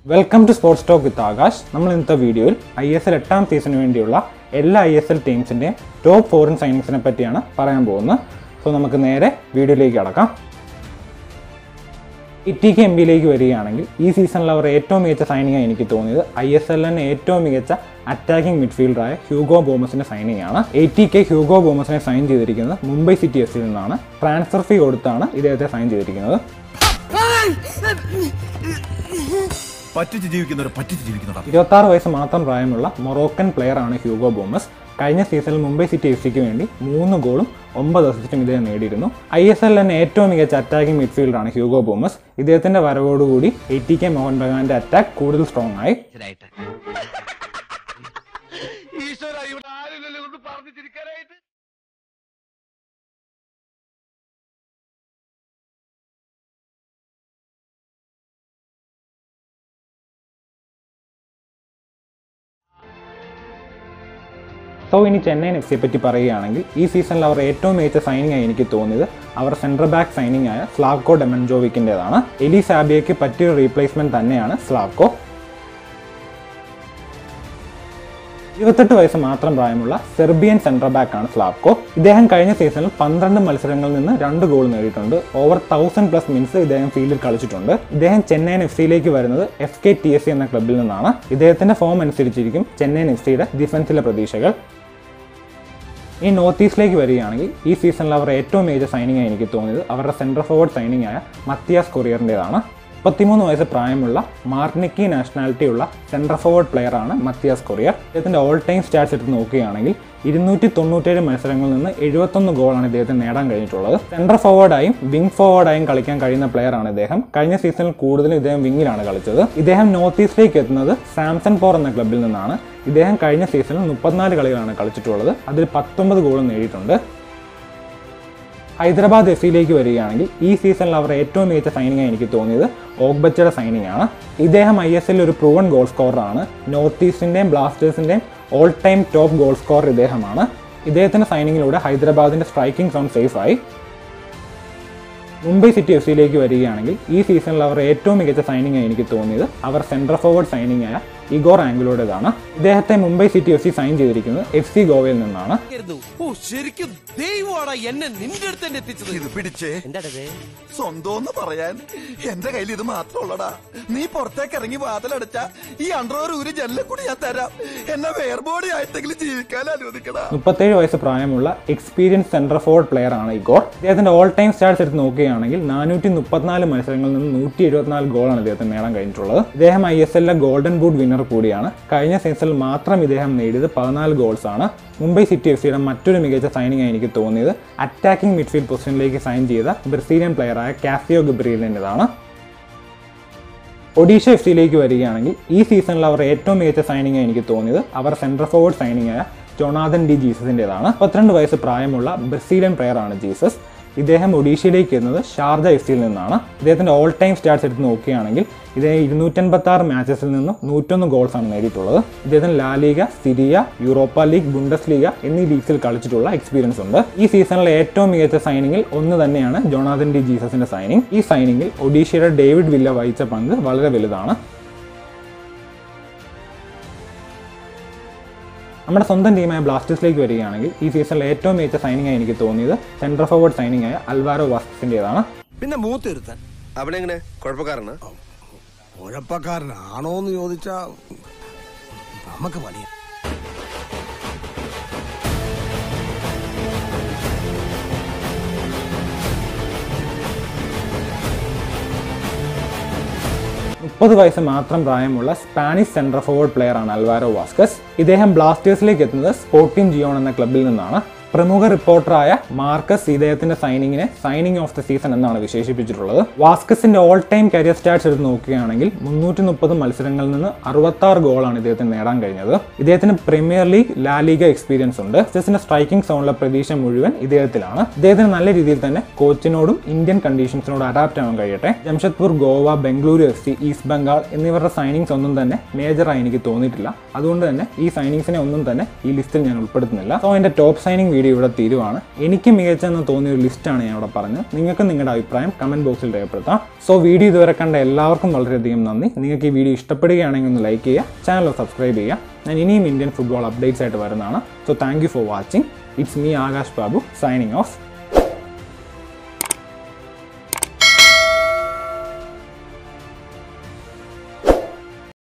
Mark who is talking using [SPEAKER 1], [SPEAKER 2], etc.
[SPEAKER 1] Welcome to sports talk with Akash നമ്മൾ ഇന്നത്തെ വീഡിയോയിൽ ഐ എസ് എൽ എട്ടാം സീസണിന് വേണ്ടിയുള്ള എല്ലാ ഐ എസ് എൽ ടീംസിൻ്റെയും ടോപ്പ് ഫോറിൻ സൈനിങ്സിനെ പറ്റിയാണ് പറയാൻ പോകുന്നത് സോ നമുക്ക് നേരെ വീഡിയോയിലേക്ക് കടക്കാം ടി കെ എം ബിയിലേക്ക് വരികയാണെങ്കിൽ ഈ സീസണിൽ അവർ ഏറ്റവും മികച്ച സൈനിങ് എനിക്ക് തോന്നിയത് ഐ എസ് എല്ലിന് ഏറ്റവും മികച്ച അറ്റാക്കിംഗ് മിഡ്ഫീൽഡറായ ഹ്യൂഗോ ബോമസിന്റെ സൈനിങ് ആണ് എയ്റ്റി കെ ഹ്യൂഗോ ബോമസിനെ സൈൻ ചെയ്തിരിക്കുന്നത് മുംബൈ സിറ്റി എഫ് സിയിൽ നിന്നാണ് ട്രാൻസ്ഫർ ഫീ കൊടുത്താണ് ഇദ്ദേഹത്തെ സൈൻ ചെയ്തിരിക്കുന്നത്
[SPEAKER 2] പറ്റിച്ച് ജീവിക്കുന്നവർ പറ്റിച്ച് ജീവിക്കുന്നവർ
[SPEAKER 1] ഇരുപത്തി ആറ് വയസ്സ് മാത്രം പ്രായമുള്ള മൊറോക്കൻ പ്ലെയറാണ് ഹ്യൂഗോ ബോമസ് കഴിഞ്ഞ സീസണിൽ മുംബൈ സിറ്റി എഫ് സിക്ക് വേണ്ടി മൂന്ന് ഗോളും ഒമ്പത് അസിസ്റ്റും ഇദ്ദേഹം നേടിയിരുന്നു ഐ എസ് എൽ തന്നെ ഏറ്റവും മികച്ച അറ്റാക്കിംഗ് മിഡ്ഫീൽഡറാണ് ഹ്യൂഗോ ബോമസ് ഇദ്ദേഹത്തിന്റെ വരവോടുകൂടി എയ്റ്റി കെ മോഹൻ ബഗാന്റെ അറ്റാക്ക് കൂടുതൽ സ്ട്രോങ് ആയി
[SPEAKER 3] ഈശ്വര ഇവിടെ ആരില്ലല്ലോ ഒന്ന് പറഞ്ഞു ചിരിക്കാനായിട്ട്
[SPEAKER 1] സോ ഇനി ചെന്നൈയിൻ എഫ് സിയെ പറ്റി പറയുകയാണെങ്കിൽ ഈ സീസണിൽ അവർ ഏറ്റവും മികച്ച സൈനിങ് ആയി എനിക്ക് തോന്നിയത് അവർ സെൻട്രൽ ബാക്ക് സൈനിങ് ആയ സ്ലാവ്കോ ഡെമൻജോവിക്കിൻ്റെതാണ് എലി സാബിയയ്ക്ക് പറ്റിയൊരു റീപ്ലേസ്മെന്റ് തന്നെയാണ് സ്ലാവ്കോ ഇരുപത്തെട്ട് വയസ്സ് മാത്രം പ്രായമുള്ള സെർബിയൻ സെൻട്രൽ ബാക്ക് ആണ് സ്ലാവ്കോ ഇദ്ദേഹം കഴിഞ്ഞ സീസണിൽ പന്ത്രണ്ട് മത്സരങ്ങളിൽ നിന്ന് രണ്ട് ഗോൾ നേടിയിട്ടുണ്ട് ഓവർ തൗസൻഡ് പ്ലസ് മിനിറ്റ്സ് ഇദ്ദേഹം ഫീൽഡിൽ കളിച്ചിട്ടുണ്ട് ഇദ്ദേഹം ചെന്നൈയിൻ എഫ് സിയിലേക്ക് വരുന്നത് F K T S C എന്ന ക്ലബിൽ നിന്നാണ് ഇദ്ദേഹത്തിന്റെ ഫോം അനുസരിച്ചിരിക്കും ചെന്നൈയിൻ എഫ് സിയുടെ ഡിഫൻസിലെ പ്രതീക്ഷകൾ ഈ നോർത്ത് ഈസ്റ്റിലേക്ക് വരികയാണെങ്കിൽ ഈ സീസണിൽ അവർ ഏറ്റവും മികച്ച സൈനിങ് ആയി എനിക്ക് തോന്നിയത് അവരുടെ സെൻട്രൽ ഫോർവേഡ് സൈനിങ് ആയ മത്തിയാസ് കൊറിയറിൻ്റെതാണ് മുപ്പത്തിമൂന്ന് വയസ്സ് പ്രായമുള്ള മാർണിക്കി നാഷണാലിറ്റി ഉള്ള സെൻട്രൽ ഫോർവേഡ് പ്ലെയറാണ് മത്തിയാസ് കൊറിയർ ഇദ്ദേഹത്തിൻ്റെ ഓൾ ടൈം സ്റ്റാറ്റ്സ് എടുത്ത് നോക്കുകയാണെങ്കിൽ ഇരുന്നൂറ്റി തൊണ്ണൂറ്റേഴ് മത്സരങ്ങളിൽ നിന്ന് എഴുപത്തൊന്ന് ഗോളാണ് ഇദ്ദേഹത്തിന് നേടാൻ കഴിഞ്ഞിട്ടുള്ളത് സെൻട്രൽ ഫോർവേഡായും വിങ് ഫോർവേഡായും കളിക്കാൻ കഴിയുന്ന പ്ലെയറാണ് ഇദ്ദേഹം കഴിഞ്ഞ സീസണിൽ കൂടുതലും ഇദ്ദേഹം വിങ്ങിലാണ് കളിച്ചത് ഇദ്ദേഹം നോർത്ത് ഈസ്റ്റിലേക്ക് എത്തുന്നത് സാംസൺ പോർ എന്ന ക്ലബിൽ നിന്നാണ് ഇദ്ദേഹം കഴിഞ്ഞ സീസണിൽ മുപ്പത്തിനാല് കളികളാണ് കളിച്ചിട്ടുള്ളത് അതിൽ പത്തൊമ്പത് ഗോളും നേടിയിട്ടുണ്ട് ഹൈദരാബാദ് എഫ് സിയിലേക്ക് വരികയാണെങ്കിൽ ഈ സീസണിൽ അവർ ഏറ്റവും മികച്ച സൈനിങ് എനിക്ക് തോന്നിയത് ഓഗ്ബച്ചയുടെ സൈനിങ് ആണ് ഇദ്ദേഹം ഐ എസ് എല്ലിൽ ഒരു പ്രൂവൺ ഗോൾ സ്കോററാണ് നോർത്ത് ഈസ്റ്റിൻ്റെയും ബ്ലാസ്റ്റേഴ്സിൻ്റെയും all time top goal scorer ഇദ്ദേഹമാണ് ഇദ്ദേഹത്തിൻ്റെ സൈനിങ്ങിലൂടെ ഹൈദരാബാദിൻ്റെ സ്ട്രൈക്കിംഗ് സോൺ സേഫായി മുംബൈ സിറ്റി എഫ് സിയിലേക്ക് വരികയാണെങ്കിൽ ഈ സീസണിൽ അവർ ഏറ്റവും മികച്ച സൈനിങ് എനിക്ക് തോന്നിയത് അവർ സെൻട്രൽ ഫോർവേഡ് സൈനിങ് ആയ ഇഗോർ ആംഗിലോടേതാണ് ഇദ്ദേഹത്തെ Mumbai city F C sign ചെയ്തിരിക്കുന്നത് എഫ് സി ഗോവയിൽ നിന്നാണ്
[SPEAKER 4] ആയിരുന്നു. ഓ ശരിക്കും ദൈവമാണ് എന്നെ നിന്റെ അടുത്ത് തന്നെ എത്തിച്ചത്
[SPEAKER 2] ഇത് പിടിച്ചേ
[SPEAKER 4] എന്താടത്
[SPEAKER 2] സ്വന്തം പറയാൻ എന്റെ കയ്യിൽ ഇത് മാത്രമുള്ളടാ നീ പുറത്തേക്ക് ഇറങ്ങി വാതിലടച്ച ഈ അണ്ടർവർ ഒരു ജനലെ കൂടി ഞാൻ തരാം എന്നെ വേർബോഡി ആയിട്ടെങ്കിലും ജീവിക്കാൻ അനുവദിക്കടാ
[SPEAKER 1] മുപ്പത്തേഴ് വയസ്സ് പ്രായമുള്ള എക്സ്പീരിയൻസ് സെൻട്രൽ ഫോർവേഡ് പ്ലെയർ ആണ് ഇഗോർ ഇദ്ദേഹത്തിന്റെ ഓൾ ടൈം സ്റ്റാറ്റ്സ് എടുത്ത് നോക്കുകയാണെങ്കിൽ നാനൂറ്റി മുപ്പത്തിനാല് മത്സരങ്ങളിൽ നിന്ന് നൂറ്റി എഴുപത്തിനാല് ഗോളാണ് ഇദ്ദേഹത്തിന് നേടാൻ കഴിഞ്ഞിട്ടുള്ളത് ഇദ്ദേഹം ഐ എസ് എല്ലിലെ ഗോൾഡൻ ബൂട്ട് വിന്നർ കൂടിയാണ് കഴിഞ്ഞ സീസണിൽ മാത്രം ഇദ്ദേഹം നേടിയത് പതിനാല് ഗോൾസ് ആണ് മുംബൈ സിറ്റി എഫ് സിയുടെ മറ്റൊരു മികച്ച സൈനിങ് എനിക്ക് തോന്നിയത് അറ്റാക്കിംഗ് മിഡ്ഫീൽഡ് പൊസിഷനിലേക്ക് സൈൻ ചെയ്ത ബ്രസീലിയൻ പ്ലെയറായ കാസിയോ ഗബ്രിയലിൻ്റെതാണ് ഒഡീഷ എഫ് സിയിലേക്ക് വരികയാണെങ്കിൽ ഈ സീസണിൽ അവർ ഏറ്റവും മികച്ച സൈനിങ് എനിക്ക് തോന്നിയത് അവർ സെൻട്രൽ ഫോർവേഡ് സൈനിങ് ആയ ജൊണാഥൻ ഡി ജീസസിൻ്റെതാണ് മുപ്പത്തിരണ്ട് വയസ്സ് പ്രായമുള്ള ബ്രസീലിയൻ പ്ലെയറാണ് ജീസസ് ഇദ്ദേഹം ഒഡീഷയിലേക്ക് എത്തുന്നത് ഷാർജ എഫ് സിയിൽ നിന്നാണ് ഇദ്ദേഹത്തിൻ്റെ ഓൾ ടൈം സ്റ്റാറ്റ്സ് എടുത്ത് നോക്കുകയാണെങ്കിൽ ഇദ്ദേഹം ഇരുന്നൂറ്റൻപത്തി ആറ് മാച്ചസിൽ നിന്നും നൂറ്റൊന്ന് ഗോൾസ് ആണ് നേടിയിട്ടുള്ളത് ഇദ്ദേഹത്തിന് La Liga Serie Europa league Bundesliga എന്നീ ലീഗ്സിൽ കളിച്ചിട്ടുള്ള എക്സ്പീരിയൻസ് ഉണ്ട് ഈ സീസണിലെ ഏറ്റവും മികച്ച സൈനിങ്ങിൽ ഒന്ന് തന്നെയാണ് ജോണാഥൻ ഡി ജീസസിന്റെ സൈനിങ് ഈ സൈനിങ്ങിൽ ഒഡീഷയുടെ ഡേവിഡ് വില്ല വഹിച്ച പങ്ക് വളരെ വലുതാണ് നമ്മുടെ സ്വന്തം ടീമായ ബ്ലാസ്റ്റേഴ്സിലേക്ക് വരികയാണെങ്കിൽ ഈ സീസണിൽ ഏറ്റവും മികച്ച സൈനിങ് ആയി എനിക്ക് തോന്നിയത് സെൻട്രൽ ഫോർവേഡ് സൈനിങ് ആയ അൽവാരോ വാസ്റ്റിൻ്റെതാണ്
[SPEAKER 4] പിന്നെ മൂത്തിരുത്താൻ
[SPEAKER 5] അവിടെ എങ്ങനെ കുഴപ്പക്കാരനാ
[SPEAKER 6] കുഴപ്പക്കാരനാണോ എന്ന് ചോദിച്ചാ നമുക്ക് പണിയാ
[SPEAKER 1] മുപ്പത് വയസ്സ് മാത്രം പ്രായമുള്ള സ്പാനിഷ് സെൻട്രൽ ഫോർവേഡ് പ്ലെയറാണ് അൽവാരോ വാസ്കസ് ഇദ്ദേഹം ബ്ലാസ്റ്റേഴ്സിലേക്ക് എത്തുന്നത് സ്പോർട്ടിംഗ് ജിയോൺ എന്ന ക്ലബിൽ നിന്നാണ് പ്രമുഖ റിപ്പോർട്ടറായ മാർക്കസ് ഇദ്ദേഹത്തിന്റെ സൈനിങ്ങിനെ സൈനിങ് ഓഫ് ദ സീസൺ എന്നാണ് വിശേഷിപ്പിച്ചിട്ടുള്ളത് വാസ്കസിന്റെ ഓൾ ടൈം കരിയർ സ്റ്റാറ്റ്സ് എടുത്ത് നോക്കുകയാണെങ്കിൽ മുന്നൂറ്റി മുപ്പത് മത്സരങ്ങളിൽ നിന്ന് അറുപത്തി ആറ് ഗോളാണ് ഇദ്ദേഹത്തിന് നേടാൻ കഴിഞ്ഞത് ഇദ്ദേഹത്തിന് പ്രീമിയർ ലീഗ് ലാലിഗ എക്സ്പീരിയൻസ് ഉണ്ട് വാസ്കസിന്റെ സ്ട്രൈക്കിംഗ് സോണിലെ പ്രതീക്ഷ മുഴുവൻ ഇദ്ദേഹത്തിലാണ് ഇദ്ദേഹത്തിന് നല്ല രീതിയിൽ തന്നെ കോച്ചിനോടും ഇന്ത്യൻ കണ്ടീഷൻസിനോട് അഡാപ്റ്റ് ആവാൻ കഴിയട്ടെ Jamshedpur Goa Bengaluru F C east Bengal എന്നിവരുടെ സൈനിങ്സ് ഒന്നും തന്നെ മേജറായി എനിക്ക് തോന്നിയിട്ടില്ല അതുകൊണ്ട് തന്നെ ഈ സൈനിങ്സിനെ ഒന്നും തന്നെ ഈ ലിസ്റ്റിൽ ഞാൻ ഉൾപ്പെടുത്തുന്നില്ല സോ എൻ്റെ ടോപ്പ് സൈനിങ് വീഡിയോ ഇവിടെ തീരുവാണ് എനിക്ക് മികച്ചെന്ന് തോന്നിയ ഒരു ലിസ്റ്റാണ് ഞാൻ ഇവിടെ പറഞ്ഞത് നിങ്ങൾക്ക് നിങ്ങളുടെ അഭിപ്രായം കമൻറ്റ് ബോക്സിൽ രേഖപ്പെടുത്താം സോ വീഡിയോ ഇതുവരെ കണ്ട എല്ലാവർക്കും വളരെയധികം നന്ദി നിങ്ങൾക്ക് ഈ വീഡിയോ ഇഷ്ടപ്പെടുകയാണെങ്കിൽ ഒന്ന് ലൈക്ക് ചെയ്യുക ചാനൽ സബ്സ്ക്രൈബ് ചെയ്യുക ഞാൻ ഇനിയും ഇന്ത്യൻ ഫുട്ബോൾ അപ്ഡേറ്റ്സ് ആയിട്ട് വരുന്നതാണ് so thank you for watching it's me Akash Babu signing of